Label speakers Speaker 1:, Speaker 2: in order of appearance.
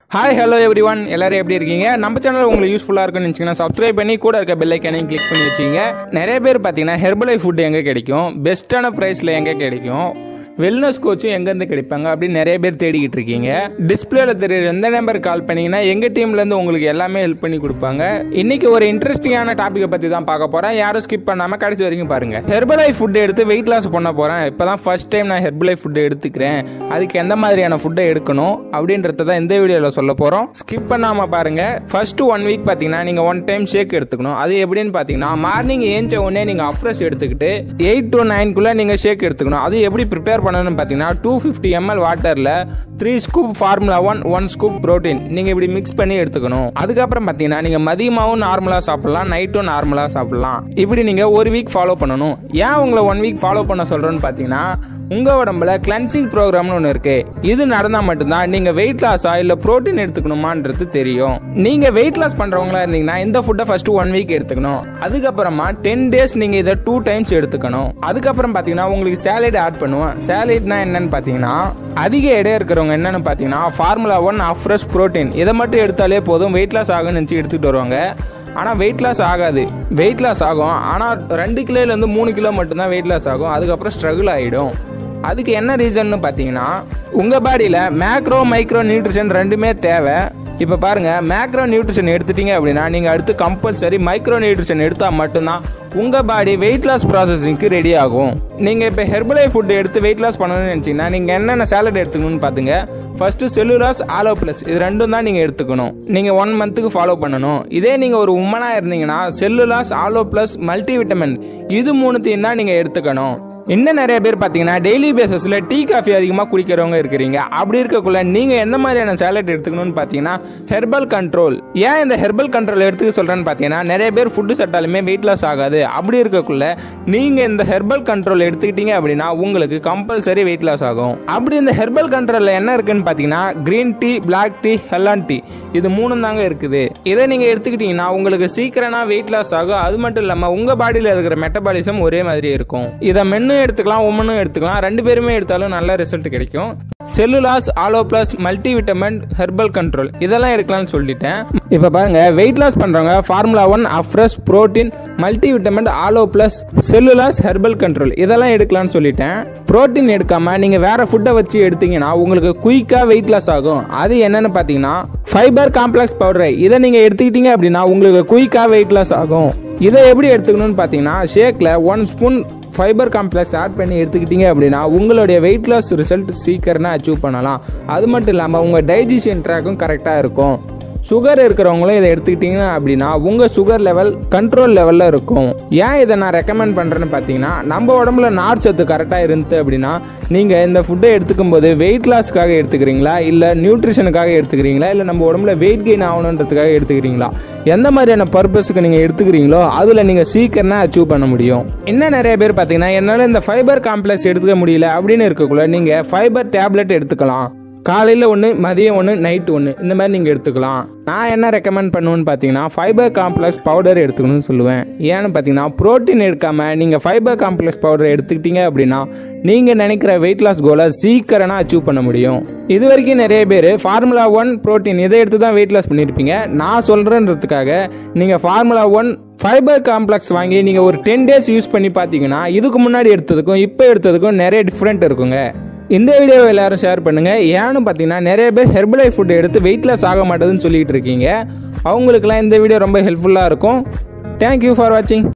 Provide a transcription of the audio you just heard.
Speaker 1: hi hello every one எல்லாரும் எப்படி இருக்கீங்க நம்ம சேனல் உங்களுக்கு யூஸ்ஃபுல்லாக இருக்குன்னு நினச்சிங்கன்னா சப்ஸ்கிரைப் பண்ணி கூட இருக்க பெல் ஐக்கனையும் கிளிக் பண்ணி வச்சிங்க நிறைய பேர் பார்த்தீங்கன்னா ஹெர்பலை ஃபுட் எங்கே கிடைக்கும் பெஸ்ட்டான ப்ரைஸில் எங்கே கிடைக்கும் வெல்னஸ் கோச்சும் எங்கேருந்து கிடைப்பாங்க அப்படின்னு நிறைய பேர் தேடிக்கிட்டு இருக்கீங்க டிஸ்பிளேல தெரியுற எந்த நம்பர் கால் பண்ணீங்கன்னா எங்கள் டீம்லேருந்து உங்களுக்கு எல்லாமே ஹெல்ப் பண்ணி கொடுப்பாங்க இன்னைக்கு ஒரு இன்ட்ரெஸ்டிங்கான டாப்பிக்கை பற்றி தான் பார்க்க போகிறேன் யாரும் ஸ்கிப் பண்ணாமல் கடைசி வரைக்கும் பாருங்க ஹெர்பலை ஃபுட் எடுத்து வெயிட் லாஸ் பண்ண போகிறேன் இப்போ தான் ஃபர்ஸ்ட் டைம் நான் ஹெர்பலை ஃபுட் எடுத்துக்கிறேன் அதுக்கு எந்த மாதிரியான ஃபுட்டை எடுக்கணும் அப்படின்றத தான் இந்த வீடியோவில் சொல்ல போகிறோம் ஸ்கிப் பண்ணாமல் பாருங்க ஃபர்ஸ்ட் ஒன் வீக் பார்த்தீங்கன்னா நீங்கள் ஒன் டைம் ஷேக் எடுத்துக்கணும் அது எப்படின்னு பார்த்தீங்கன்னா மார்னிங் ஏஞ்ச உடனே நீங்கள் அஃப்ரெஷ் எடுத்துக்கிட்டு எயிட் டு நைன்குள்ளே நீங்கள் ஷேக் எடுத்துக்கணும் அது எப்படி ப்ரிப்பேர் பண்ணணும்னு பார்த்தீங்கன்னா டூ ஃபிஃப்டி எம்எல் வாட்டரில் three scoop formula one one scoop protein நீங்கள் இப்படி மிக்ஸ் பண்ணி எடுத்துக்கணும் அதுக்கப்புறம் பார்த்தீங்கன்னா நீங்கள் மதியமாகவும் நார்மலாக சாப்பிடலாம் நைட்டும் நார்மலாக சாப்பிடலாம் இப்படி நீங்கள் ஒரு வீக் ஃபாலோ பண்ணணும் ஏன் உங்களை ஒன் வீக் ஃபாலோ பண்ண சொல்கிறேன்னு பார்த்தீங்கன்னா உங்க உடம்புல கிளென்சிங் ப்ரோக்ராம்னு ஒன்று இருக்கு இது நடந்தா மட்டும்தான் நீங்க வெயிட் லாஸா இல்ல புரோட்டீன் எடுத்துக்கணுமான்றது தெரியும் நீங்க வெயிட் லாஸ் பண்றவங்களா இருந்தீங்கன்னா இந்த ஃபுட்டை ஃபர்ஸ்ட் ஒன் வீக் எடுத்துக்கணும் அதுக்கப்புறமா டென் டேஸ் நீங்க இதை டூ டைம்ஸ் எடுத்துக்கணும் அதுக்கப்புறம் பாத்தீங்கன்னா உங்களுக்கு சேலட் ஆட் பண்ணுவோம் சேலட்னா என்னன்னு பாத்தீங்கன்னா அதிக எடை இருக்கிறவங்க என்னன்னு பாத்தீங்கன்னா ஃபார்முலா ஒன் அஃப்ரெஷ் புரோட்டீன் இதை மட்டும் எடுத்தாலே போதும் வெயிட் லாஸ் ஆகும்னு நினச்சி எடுத்துக்கிட்டு வருவாங்க ஆனால் வெயிட் லாஸ் ஆகாது வெயிட் லாஸ் ஆகும் ஆனால் ரெண்டு கிலோலேருந்து மூணு கிலோ மட்டும்தான் வெயிட் லாஸ் ஆகும் அதுக்கப்புறம் ஸ்ட்ரகிள் ஆகிடும் அதுக்கு என்ன ரீசன்னு பார்த்தீங்கன்னா உங்கள் பாடியில் மேக்ரோ மைக்ரோ நியூட்ரிஷன் ரெண்டுமே தேவை இப்போ பாருங்கள் மேக்ரோ நியூட்ரிஷன் எடுத்துட்டீங்க அப்படின்னா நீங்கள் அடுத்து கம்பல்சரி மைக்ரோ நியூட்ரிஷன் எடுத்தால் மட்டும்தான் உங்கள் பாடி வெயிட் லாஸ் ப்ராசஸிங்க்கு ரெடி ஆகும் நீங்கள் இப்போ ஹெர்பலை ஃபுட் எடுத்து வெயிட் லாஸ் பண்ணணும்னு நினச்சிங்கன்னா நீங்கள் என்னென்ன சேலட் எடுத்துக்கணும்னு பார்த்துங்க ஃபர்ஸ்ட் செல்லுலாஸ் ஆலோ ப்ளஸ் இது ரெண்டும் தான் நீங்கள் எடுத்துக்கணும் நீங்கள் ஒன் மந்த்துக்கு ஃபாலோ பண்ணணும் இதே நீங்கள் ஒரு உமனாக இருந்தீங்கன்னா Cell-U-Loss aloe plus multi vitamin இது மூணுத்தையும் தான் நீங்கள் எடுத்துக்கணும் இன்னும் நிறைய பேர் பார்த்தீங்கன்னா டெய்லி பேசிஸில் டீ காஃபி அதிகமாக குடிக்கிறவங்க இருக்கிறீங்க அப்படி இருக்கக்குள்ள நீங்கள் எந்த மாதிரியான சேலட் எடுத்துக்கணும்னு பார்த்தீங்கன்னா ஹெர்பல் கண்ட்ரோல் ஏன் இந்த ஹெர்பல் கண்ட்ரோல் எடுத்துக்க சொல்கிறேன்னு பார்த்தீங்கன்னா நிறைய பேர் ஃபுட்டு சாப்பிட்டாலுமே வெயிட் லாஸ் ஆகாது அப்படி இருக்கக்குள்ள நீங்கள் இந்த ஹெர்பல் கண்ட்ரோல் எடுத்துக்கிட்டீங்க அப்படின்னா உங்களுக்கு கம்பல்சரி வெயிட் லாஸ் ஆகும் அப்படி இந்த ஹெர்பல் கண்ட்ரோலில் என்ன இருக்குன்னு பார்த்தீங்கன்னா க்ரீன் டீ பிளாக் டீ ஹெல்லான் டீ இது மூணும் தாங்க இருக்குது இதை நீங்கள் எடுத்துக்கிட்டீங்கன்னா உங்களுக்கு சீக்கிரமா வெயிட் லாஸ் ஆகும் அது மட்டும் இல்லாமல் உங்கள் பாடியில் இருக்கிற மெட்டபாலிசம் ஒரே மாதிரி இருக்கும் இதை மென்னும் எடுத்துக்கலாம் உமனும் எடுத்துக்கலாம் ரெண்டு பேருமே எடுத்தாலும் நல்ல ரிசல்ட் கிடைக்கும் Cell-U-Loss aloe plus multi vitamin herbal control இதெல்லாம் எடுக்கலாம்னு சொல்லிட்டேன் இப்போ பாருங்க வெயிட் லாஸ் பண்றவங்க formula one afresh protein multi vitamin aloe plus Cell-U-Loss herbal control இதெல்லாம் எடுக்கலாம்னு சொல்லிட்டேன் புரோட்டீன் எடுக்காம நீங்க வேற ஃபுட்டை வச்சு எடுத்தீங்கன்னா உங்களுக்கு குயிக்கா வெயிட் லாஸ் ஆகும் அது என்னன்னு பாத்தீங்கன்னா ஃபைபர் காம்ப்ளெக்ஸ் பவுடர் இதை நீங்க எடுத்துக்கிட்டீங்க அப்படின்னா உங்களுக்கு குயிக்கா வெயிட் லாஸ் ஆகும் இதை எப்படி எடுத்துக்கணும்னு பார்த்தீங்கன்னா ஷேக்கில் one spoon fibre complex add பண்ணி எடுத்துக்கிட்டீங்க அப்படின்னா உங்களுடைய வெயிட் லாஸ் ரிசல்ட் சீக்கிரமாக அச்சீவ் பண்ணலாம் அது மட்டும் இல்லாமல் உங்கள் டைஜஷன் ட்ராக்கும் கரெக்டாக இருக்கும் சுகர் இருக்கிறவங்களும் இதை எடுத்துக்கிட்டிங்கன்னா அப்படின்னா உங்கள் சுகர் லெவல் கண்ட்ரோல் லெவலில் இருக்கும் ஏன் இதை நான் ரெக்கமெண்ட் பண்ணுறேன்னு பார்த்தீங்கன்னா நம்ம உடம்புல நார் சத்து கரெக்டாக இருந்துச்சு அப்படின்னா நீங்கள் இந்த ஃபுட்டை எடுத்துக்கும் போது வெயிட் லாஸ்க்காக எடுத்துக்கிறீங்களா இல்லை நியூட்ரிஷனுக்காக எடுத்துக்கிறீங்களா இல்லை நம்ம உடம்புல வெயிட் கெயின் ஆகணுன்றதுக்காக எடுத்துக்கிறீங்களா எந்த மாதிரியான பர்பஸுக்கு நீங்கள் எடுத்துக்கிறீங்களோ அதில் நீங்கள் சீக்கிரமாக அச்சீவ் பண்ண முடியும் இன்னும் நிறைய பேர் பார்த்தீங்கன்னா என்னால் இந்த ஃபைபர் காம்ப்ளெக்ஸ் எடுத்துக்க முடியல அப்படின்னு இருக்கக்குள்ள நீங்கள் ஃபைபர் டேப்லெட் எடுத்துக்கலாம் காலையில் ஒன்று மதியம் ஒன்று நைட்டு ஒன்று இந்த மாதிரி நீங்கள் எடுத்துக்கலாம் நான் என்ன ரெக்கமெண்ட் பண்ணுவேன்னு பார்த்தீங்கன்னா ஃபைபர் காம்ப்ளெக்ஸ் பவுடர் எடுத்துக்கணும்னு சொல்லுவேன் ஏன்னு பார்த்தீங்கன்னா ப்ரோட்டீன் எடுக்காமல் நீங்கள் ஃபைபர் காம்ப்ளெக்ஸ் பவுடர் எடுத்துக்கிட்டீங்க அப்படின்னா நீங்கள் நினைக்கிற வெயிட் லாஸ் கோலை சீக்கிரமாக அச்சீவ் பண்ண முடியும் இது வரைக்கும் நிறைய பேர் ஃபார்முலா ஒன் ப்ரோட்டீன் இதை எடுத்து தான் வெயிட் லாஸ் பண்ணியிருப்பீங்க நான் சொல்கிறேன்றதுக்காக நீங்கள் ஃபார்முலா ஒன் ஃபைபர் காம்ப்ளெக்ஸ் வாங்கி நீங்கள் ஒரு டென் டேஸ் யூஸ் பண்ணி பார்த்தீங்கன்னா இதுக்கு முன்னாடி எடுத்ததுக்கும் இப்போ எடுத்ததுக்கும் நிறைய டிஃப்ரெண்ட் இருக்குங்க இந்த வீடியோவை எல்லாரும் ஷேர் பண்ணுங்க ஏன்னு பார்த்தீங்கன்னா நிறைய பேர் ஹெர்பலை ஃபுட் எடுத்து வெயிட் லாஸ் ஆக மாட்டேதுன்னு சொல்லிட்டு இருக்கீங்க அவங்களுக்குலாம் இந்த வீடியோ ரொம்ப ஹெல்ப்ஃபுல்லாக இருக்கும் தேங்க்யூ ஃபார் வாட்சிங்